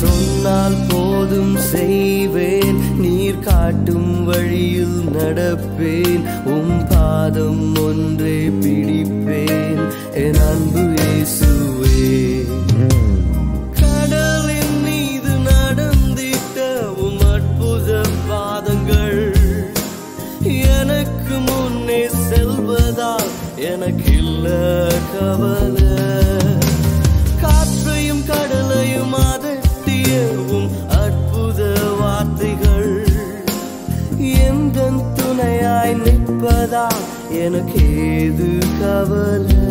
சொன்னால் போதும் செய்வேன் நீர் காட்டும் வழியில் நடப்பேன் உம் பாதம் ஒன்றே பிடிப்பேன் என் அன்பு இயேசுவே கடலின் மீது நடந்திட்ட உம் அற்புத பாதங்கள் எனக்கு முன்னே செல்வதால் எனக்கு இல்ல கவலை காற்றையும் கடலையும் அதட்டியவும் அற்புத வார்த்தைகள் எந்த துணையாய் நிற்பதா எனக்கு ஏது கவலை